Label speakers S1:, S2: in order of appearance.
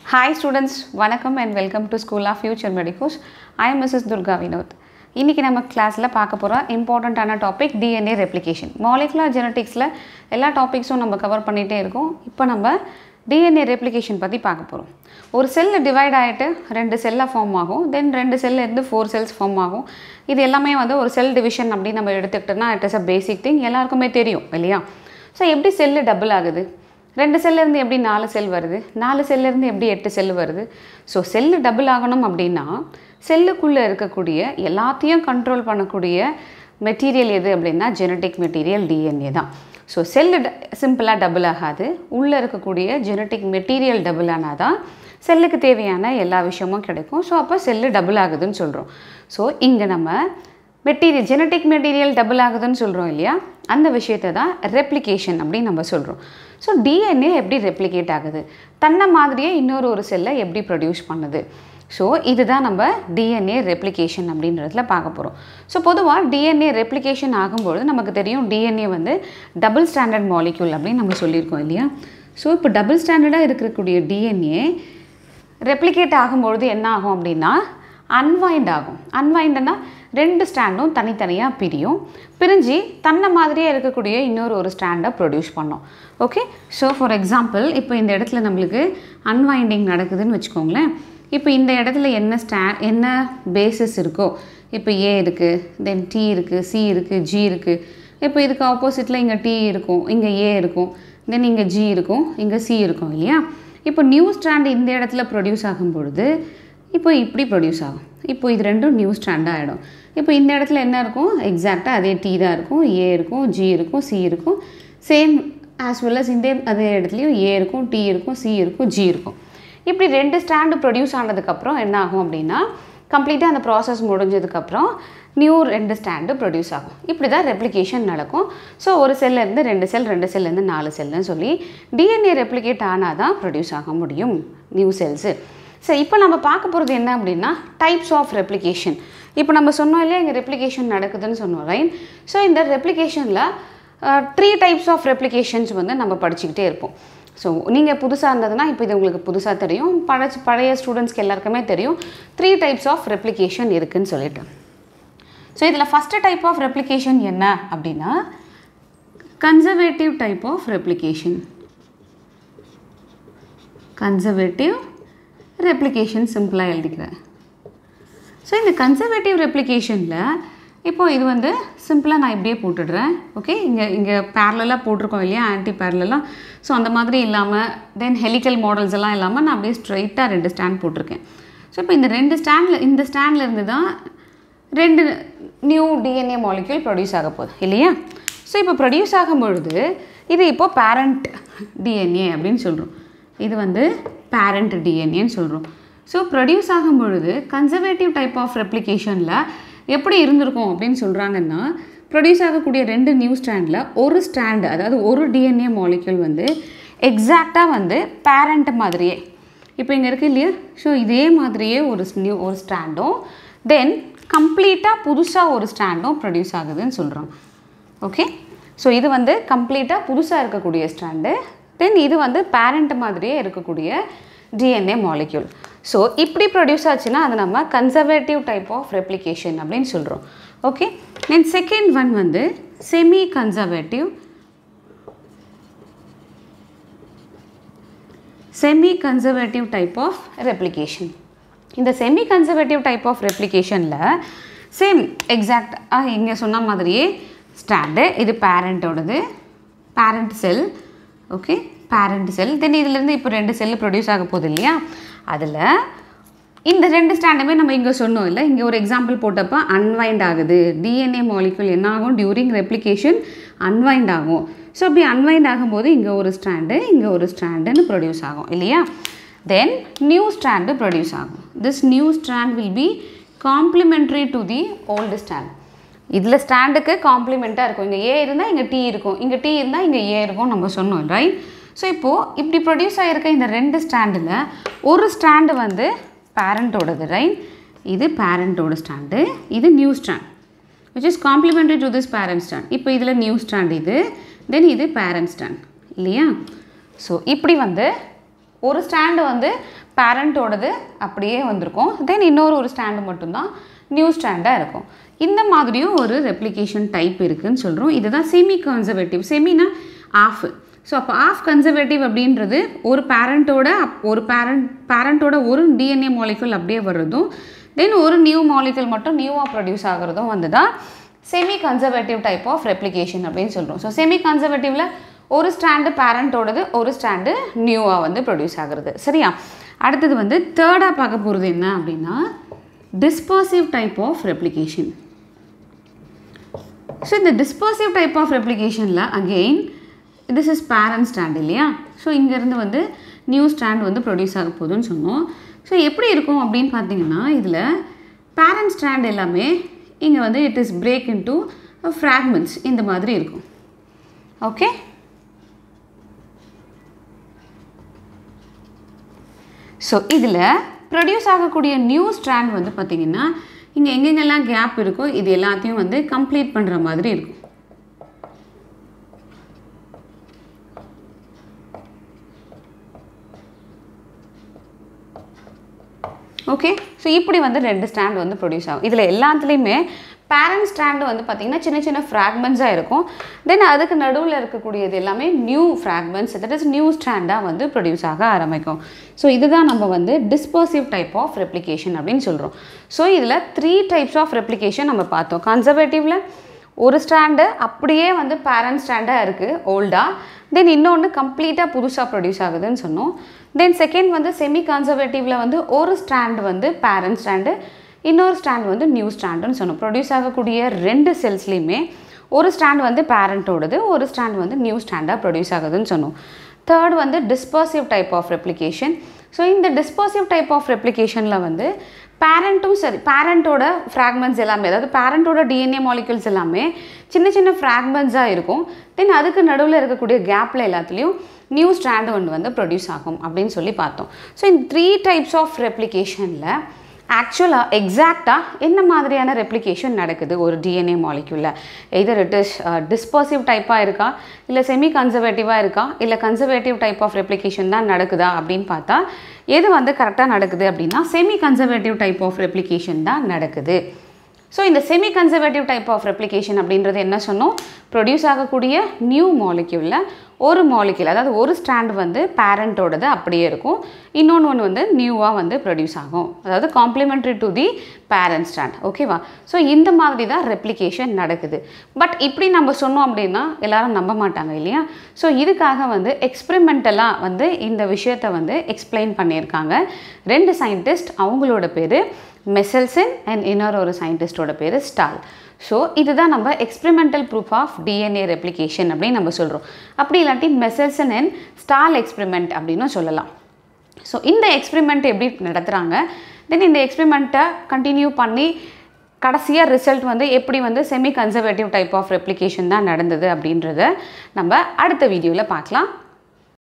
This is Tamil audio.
S1: ஹாய் ஸ்டூடெண்ட்ஸ் வணக்கம் and welcome to school of future medicos I am Mrs Durga Vinod இன்றைக்கி நம்ம கிளாஸில் பார்க்க போகிற இம்பார்ட்டண்ட்டான டாபிக் டிஎன்ஏ ரெப்ளிகேஷன் மாலிகுலர் ஜெனட்டிக்ஸில் எல்லா டாபிக்ஸும் நம்ம கவர் பண்ணிகிட்டே இருக்கோம் இப்போ நம்ம டிஎன்ஏ ரெப்ளிகேஷன் பற்றி பார்க்க போகிறோம் ஒரு செல்லு டிவைட் ஆகிட்டு ரெண்டு செல்லாக ஃபார்ம் ஆகும் தென் ரெண்டு செல்ல இருந்து ஃபோர் செல்ஸ் ஃபார்ம் ஆகும் இது எல்லாமே வந்து ஒரு செல் டிவிஷன் அப்படின்னு நம்ம எடுத்துக்கிட்டோம்னா it is a basic thing எல்லாருக்குமே தெரியும் இல்லையா ஸோ எப்படி செல்லு டபுள் ஆகுது ரெண்டு செல்லேருந்து எப்படி நாலு செல் வருது நாலு செல்லேருந்து எப்படி எட்டு செல் வருது ஸோ செல்லு டபுள் ஆகணும் அப்படின்னா செல்லுக்குள்ளே இருக்கக்கூடிய எல்லாத்தையும் கண்ட்ரோல் பண்ணக்கூடிய மெட்டீரியல் எது அப்படின்னா ஜெனட்டிக் மெட்டீரியல் டிஎன்ஏ தான் ஸோ செல்லு சிம்பிளாக டபுள் ஆகாது உள்ளே இருக்கக்கூடிய ஜெனட்டிக் மெட்டீரியல் டபுள் ஆனால் தான் செல்லுக்கு தேவையான எல்லா விஷயமும் கிடைக்கும் ஸோ அப்போ செல்லு டபுள் ஆகுதுன்னு சொல்கிறோம் ஸோ இங்கே நம்ம மெட்டீரியல் ஜெனட்டிக் மெட்டீரியல் டபுள் ஆகுதுன்னு சொல்கிறோம் இல்லையா அந்த விஷயத்தை தான் ரெப்ளிகேஷன் அப்படின்னு நம்ம சொல்கிறோம் ஸோ டிஎன்ஏ எப்படி ரெப்ளிகேட் ஆகுது தன்னை மாதிரியே இன்னொரு ஒரு செல்லை எப்படி ப்ரொடியூஸ் பண்ணுது ஸோ இதுதான் நம்ம டிஎன்ஏ ரெப்ளிகேஷன் அப்படின்றதுல பார்க்க போகிறோம் ஸோ பொதுவாக டிஎன்ஏ ரெப்ளிகேஷன் ஆகும்பொழுது நமக்கு தெரியும் டிஎன்ஏ வந்து டபுள் ஸ்டாண்டர்ட் மாலிக்யூல் அப்படின்னு நம்ம சொல்லியிருக்கோம் இல்லையா ஸோ இப்போ டபுள் ஸ்டாண்டர்டாக இருக்கக்கூடிய டிஎன்ஏ ரெப்ளிகேட் ஆகும்பொழுது என்ன ஆகும் அப்படின்னா அன்வைண்ட் ஆகும் அன்வைண்டுனா ரெண்டு ஸ்டாண்டும் தனித்தனியாக பிரியும் பிரிஞ்சு தன்னை மாதிரியே இருக்கக்கூடிய இன்னொரு ஒரு ஸ்டாண்டை ப்ரொடியூஸ் பண்ணோம் ஓகே ஸோ ஃபார் எக்ஸாம்பிள் இப்போ இந்த இடத்துல நம்மளுக்கு அன்வைண்டிங் நடக்குதுன்னு வச்சுக்கோங்களேன் இப்போ இந்த இடத்துல என்ன ஸ்டா என்ன பேசிஸ் இருக்கோ இப்போ ஏ இருக்குது தென் டி இருக்குது சி இருக்குது ஜி இருக்குது இப்போ இதுக்கு ஆப்போசிட்டில் இங்கே டி இருக்கும் இங்கே ஏ இருக்கும் தென் இங்கே ஜி இருக்கும் இங்கே சி இருக்கும் இல்லையா இப்போ நியூ ஸ்டாண்ட் இந்த இடத்துல ப்ரொடியூஸ் ஆகும் பொழுது இப்போ இப்படி ப்ரொடியூஸ் ஆகும் இப்போ இது ரெண்டும் நியூ ஸ்டாண்டாக ஆகிடும் இப்போ இந்த இடத்துல என்ன இருக்கும் எக்ஸாக்டாக அதே டி தான் இருக்கும் ஏ இருக்கும் ஜி இருக்கும் சி இருக்கும் சேம் ஆஸ் வெல் அஸ் இந்த அதே இடத்துலையும் ஏ இருக்கும் டி இருக்கும் சி இருக்கும் ஜி இருக்கும் இப்படி ரெண்டு ஸ்டாண்டு ப்ரொடியூஸ் ஆனதுக்கப்புறம் என்ன ஆகும் அப்படின்னா கம்ப்ளீட்டாக அந்த ப்ராசஸ் முடிஞ்சதுக்கப்புறம் நியூ ரெண்டு ஸ்டாண்டு ப்ரொடியூஸ் ஆகும் இப்படி தான் ரெப்ளிகேஷன் நடக்கும் ஸோ ஒரு செல்லேருந்து ரெண்டு செல் ரெண்டு செல்லேருந்து நாலு செல்லுன்னு சொல்லி டிஎன்ஏ ரெப்ளிகேட் ஆனால் தான் ப்ரொடியூஸ் ஆக முடியும் நியூ செல்ஸு ஸோ இப்போ நம்ம பார்க்க போகிறது என்ன அப்படின்னா டைப்ஸ் ஆஃப் ரெப்ளிகேஷன் இப்போ நம்ம சொன்னோம் இல்லையா இங்கே ரெப்ளிகேஷன் நடக்குதுன்னு சொன்னோம் ரைட் ஸோ இந்த ரெப்ளிகேஷனில் த்ரீ டைப்ஸ் ஆஃப் ரெப்ளிகேஷன்ஸ் வந்து நம்ம படிச்சுக்கிட்டே இருப்போம் ஸோ நீங்கள் புதுசாக இருந்ததுன்னா இப்போ இது உங்களுக்கு புதுசாக தெரியும் பழச்சு பழைய ஸ்டூடெண்ட்ஸ்க்கு எல்லாருக்குமே தெரியும் த்ரீ டைப்ஸ் ஆஃப் ரெப்ளிகேஷன் இருக்குதுன்னு சொல்லிட்டு ஸோ இதில் ஃபஸ்ட்டு டைப் ஆஃப் ரெப்ளிகேஷன் என்ன அப்படின்னா conservative type of replication conservative replication சிம்பிளாக எழுதிக்கிறேன் ஸோ இந்த கன்சர்வேட்டிவ் ரெப்ளிகேஷனில் இப்போது இது வந்து சிம்பிளாக நான் இப்படியே போட்டுடுறேன் ஓகே இங்கே இங்கே பேரலாக போட்டிருக்கோம் இல்லையா ஆன்டி பேரலாக ஸோ அந்த மாதிரி இல்லாமல் தென் ஹெலிக்கல் மாடல்ஸ் எல்லாம் இல்லாமல் நான் அப்படியே ஸ்ட்ரைட்டாக ரெண்டு ஸ்டாண்ட் போட்டிருக்கேன் ஸோ இப்போ இந்த ரெண்டு ஸ்டாண்டில் இந்த ஸ்டாண்டில் இருந்து தான் ரெண்டு நியூ டிஎன்ஏ மாலிக்யூல் ப்ரொடியூஸ் ஆக போகுது இல்லையா ஸோ இப்போ ப்ரொடியூஸ் ஆகும் பொழுது இது இப்போது பேரண்ட் டிஎன்ஏ அப்படின்னு சொல்கிறோம் இது வந்து பேரண்ட் டிஎன்ஏன்னு சொல்கிறோம் ஸோ ப்ரொடியூஸ் ஆகும் பொழுது கன்சர்வேட்டிவ் டைப் ஆஃப் ரெப்ளிகேஷனில் எப்படி இருந்திருக்கும் அப்படின்னு சொல்கிறாங்கன்னா ப்ரொடியூஸ் ஆகக்கூடிய ரெண்டு நியூ ஸ்டாண்டில் ஒரு ஸ்டாண்டு அதாவது ஒரு டிஎன்ஏ மாலிக்யூல் வந்து எக்ஸாக்டாக வந்து பேரண்ட் மாதிரியே இப்போ இங்கே இருக்குது இல்லையா ஸோ இதே மாதிரியே ஒரு நியூ ஒரு ஸ்டாண்டும் தென் கம்ப்ளீட்டாக புதுசாக ஒரு ஸ்டாண்டும் ப்ரொடியூஸ் ஆகுதுன்னு சொல்கிறோம் ஓகே ஸோ இது வந்து கம்ப்ளீட்டாக புதுசாக இருக்கக்கூடிய ஸ்டாண்டு தென் இது வந்து பேரண்ட் மாதிரியே இருக்கக்கூடிய டிஎன்ஏ மாலிக்யூல் ஸோ இப்படி ப்ரொடியூஸ் ஆச்சுன்னா அது நம்ம கன்சர்வேட்டிவ் டைப் ஆஃப் ரெப்ளிகேஷன் அப்படின்னு சொல்கிறோம் ஓகே தென் செகண்ட் ஒன் வந்து semi conservative semi conservative type of replication இந்த செமி கன்சர்வேட்டிவ் டைப் ஆஃப் ரெப்ளிகேஷனில் சேம் எக்ஸாக்டாக இங்கே சொன்ன மாதிரியே ஸ்டாண்டு இது பேரண்ட்டோடது parent cell okay parent cell then இதிலேருந்து இப்போ ரெண்டு செல்லு ப்ரொடியூஸ் ஆக போகுது இல்லையா அதில் இந்த ரெண்டு ஸ்டாண்டுமே நம்ம இங்கே சொன்னோம் இல்லை இங்கே ஒரு எக்ஸாம்பிள் போட்டப்போ அன்வைண்ட் ஆகுது டிஎன்ஏ மாலிக்யூல் என்ன ஆகும் டியூரிங் ரெப்ளிகேஷன் அன்வைண்ட் ஆகும் ஸோ அப்படி அன்வைண்ட் ஆகும்போது இங்கே ஒரு ஸ்டாண்டு இங்கே ஒரு ஸ்டாண்டுன்னு ப்ரொடியூஸ் ஆகும் இல்லையா தென் நியூ ஸ்டாண்டு ப்ரொடியூஸ் ஆகும் this new strand will be complementary to the old strand இதில் ஸ்டாண்டுக்கு காம்ப்ளிமெண்ட்டாக இருக்கும் இங்கே ஏ இருந்தால் இங்கே டி இருக்கும் இங்கே டி இருந்தால் இங்கே ஏ இருக்கும் நம்ம சொன்னோம் ரைட் ஸோ இப்போது இப்படி ப்ரொடியூஸ் ஆகிருக்க இந்த ரெண்டு ஸ்டாண்டில் ஒரு ஸ்டாண்டு வந்து பேரண்ட்டோடது ரைட் இது பேரண்ட்டோட ஸ்டாண்டு இது new strand which is complementary to this parent strand இப்போ இதில் நியூ ஸ்டாண்ட் இது தென் இது பேரண்ட் ஸ்டாண்ட் இல்லையா ஸோ இப்படி வந்து ஒரு ஸ்டாண்டு வந்து பேரண்ட்டோடது அப்படியே வந்திருக்கும் தென் இன்னொரு ஒரு ஸ்டாண்டு மட்டும்தான் நியூ ஸ்டாண்டாக இருக்கும் இந்த மாதிரியும் ஒரு ரெப்ளிகேஷன் டைப் இருக்குதுன்னு சொல்கிறோம் இதுதான் செமி கன்சர்வேட்டிவ் செமினா ஆஃப் ஸோ அப்போ ஆஃப் கன்சர்வேட்டிவ் அப்படின்றது ஒரு பேரண்ட்டோட ஒரு பேரண்ட் பேரண்ட்டோட ஒரு டிஎன்ஏ மாலிகுல் அப்படியே வர்றதும் தென் ஒரு நியூ மாலிகுல் மட்டும் நியூவாக ப்ரொடியூஸ் ஆகிறதும் வந்து தான் semi conservative type of replication அப்படின்னு சொல்கிறோம் ஸோ செமி கன்சர்வேட்டிவில் ஒரு ஸ்டாண்டு பேரண்ட்டோடது ஒரு ஸ்டாண்டு நியூவாக வந்து ப்ரொடியூஸ் ஆகுறது சரியா அடுத்தது வந்து தேர்டாக பார்க்க போகிறது என்ன அப்படின்னா dispersive type of replication so இந்த டிஸ்பர்சிவ் டைப் ஆஃப் ரெப்ளிகேஷனில் again this is parent strand இல்லையா ஸோ இங்கேருந்து வந்து நியூ ஸ்டாண்ட் வந்து ப்ரொடியூஸ் ஆக போகுதுன்னு சொன்னோம் ஸோ எப்படி இருக்கும் அப்படின்னு பார்த்தீங்கன்னா இதில் பேரண்ட் ஸ்டாண்ட் எல்லாமே இங்கே வந்து it is break into fragments இந்த மாதிரி இருக்கும் ஓகே ஸோ இதில் ப்ரொடியூஸ் ஆகக்கூடிய நியூ ஸ்ட்ராண்ட் வந்து பார்த்திங்கன்னா இங்கே எங்கெங்கெல்லாம் கேப் இருக்கோ இது எல்லாத்தையும் வந்து கம்ப்ளீட் பண்ணுற மாதிரி இருக்கும் ஓகே ஸோ இப்படி வந்து ரெண்டு ஸ்டாண்ட் வந்து ப்ரொடியூஸ் ஆகும் இதில் எல்லாத்துலேயுமே பேரண்ட் ஸ்டாண்டு வந்து பார்த்திங்கன்னா சின்ன சின்ன ஃப்ராக்மெண்ட்ஸாக இருக்கும் தென் அதுக்கு நடுவில் இருக்கக்கூடியது எல்லாமே new fragments that is new ஸ்டாண்டாக வந்து ப்ரொடியூஸ் ஆக ஆரம்பிக்கும் ஸோ இதுதான் நம்ம வந்து டிஸ்பர்சிவ் டைப் ஆஃப் ரெப்ளிகேஷன் அப்படின்னு சொல்கிறோம் ஸோ இதில் த்ரீ டைப்ஸ் ஆஃப் ரெப்ளிகேஷன் நம்ம பார்த்தோம் கன்சர்வேட்டிவில் ஒரு ஸ்டாண்டு அப்படியே வந்து பேரண்ட் ஸ்டாண்டாக இருக்குது ஓல்டாக தென் இன்னொன்று கம்ப்ளீட்டாக புதுசாக ப்ரொடியூஸ் ஆகுதுன்னு சொன்னோம் தென் செகண்ட் வந்து செமி கன்சர்வேட்டிவில் வந்து ஒரு ஸ்டாண்ட் வந்து பேரண்ட் ஸ்டாண்டு இன்னொரு ஸ்டாண்ட் வந்து நியூ ஸ்டாண்டுன்னு சொன்னோம் ப்ரொடியூஸ் ஆகக்கூடிய ரெண்டு செல்ஸ்லேயுமே ஒரு ஸ்டாண்ட் வந்து பேரண்ட்டோடது ஒரு ஸ்டாண்ட் வந்து நியூ ஸ்டாண்டாக ப்ரொடியூஸ் ஆகுதுன்னு சொன்னோம் தேர்ட் வந்து dispersive type of replication so இந்த டிஸ்பர்சிவ் டைப் ஆஃப் ரெப்ளிகேஷனில் வந்து பேரண்ட்டும் சரி பேரண்ட்டோட ஃப்ராக்மெண்ட்ஸ் எல்லாமே அதாவது பேரண்ட்டோட டிஎன்ஏ மாலிகுல்ஸ் எல்லாமே சின்ன சின்ன ஃப்ராக்மெண்ட்ஸாக இருக்கும் தென் அதுக்கு நடுவில் இருக்கக்கூடிய கேப்பில் எல்லாத்துலேயும் நியூ ஸ்ட்ராண்ட் ஒன்று வந்து ப்ரொடியூஸ் ஆகும் அப்படின்னு சொல்லி பார்த்தோம் ஸோ இந்த த்ரீ டைப்ஸ் ஆஃப் ரெப்ளிகேஷனில் ஆக்சுவலாக எக்ஸாக்டாக என்ன மாதிரியான ரெப்ளிகேஷன் நடக்குது ஒரு டிஎன்ஏ மாலிக்யூலில் எதர் இட் இஸ் டிஸ்பர்சிவ் டைப்பாக இருக்கா இல்லை செமி கன்சர்வேட்டிவாக இருக்கா இல்லை கன்சர்வேட்டிவ் டைப் ஆஃப் ரெப்ளிகேஷன் தான் நடக்குதா அப்படின்னு பார்த்தா எது வந்து கரெக்டாக நடக்குது அப்படின்னா semi conservative type of replication தான் நடக்குது ஸோ இந்த semi conservative type of replication அப்படின்றது என்ன சொன்னோம் ப்ரொடியூஸ் ஆகக்கூடிய நியூ மாலிக்யூலில் ஒரு மாலிக்யூல் அதாவது ஒரு ஸ்டாண்ட் வந்து பேரண்ட்டோடது அப்படியே இருக்கும் இன்னொன்று ஒன்று வந்து நியூவாக வந்து ப்ரொடியூஸ் ஆகும் அதாவது complementary to the parent strand ஓகேவா ஸோ இந்த மாதிரி தான் ரெப்ளிகேஷன் நடக்குது பட் இப்படி நம்ம சொன்னோம் அப்படின்னா எல்லாரும் நம்ப மாட்டாங்க இல்லையா ஸோ இதுக்காக வந்து எக்ஸ்பெரிமெண்டலாக வந்து இந்த விஷயத்தை வந்து எக்ஸ்பிளைன் பண்ணியிருக்காங்க ரெண்டு சயின்டிஸ்ட் அவங்களோட பேர் மெசல்சன் அண்ட் இன்னொரு ஒரு சயின்டிஸ்டோட பேர் ஸ்டால் ஸோ இதுதான் நம்ம experimental proof of DNA replication அப்படின்னு நம்ம சொல்கிறோம் அப்படி இல்லாட்டி மெசல்சன் அண்ட் ஸ்டால் எக்ஸ்பெரிமெண்ட் அப்படின்னும் சொல்லலாம் ஸோ இந்த எக்ஸ்பெரிமெண்ட் எப்படி நடத்துகிறாங்க தென் இந்த எக்ஸ்பெரிமெண்ட்டை கண்டினியூ பண்ணி கடைசியாக ரிசல்ட் வந்து எப்படி வந்து semi conservative type of replication தான் நடந்தது அப்படின்றத நம்ம அடுத்த வீடியோவில் பார்க்கலாம்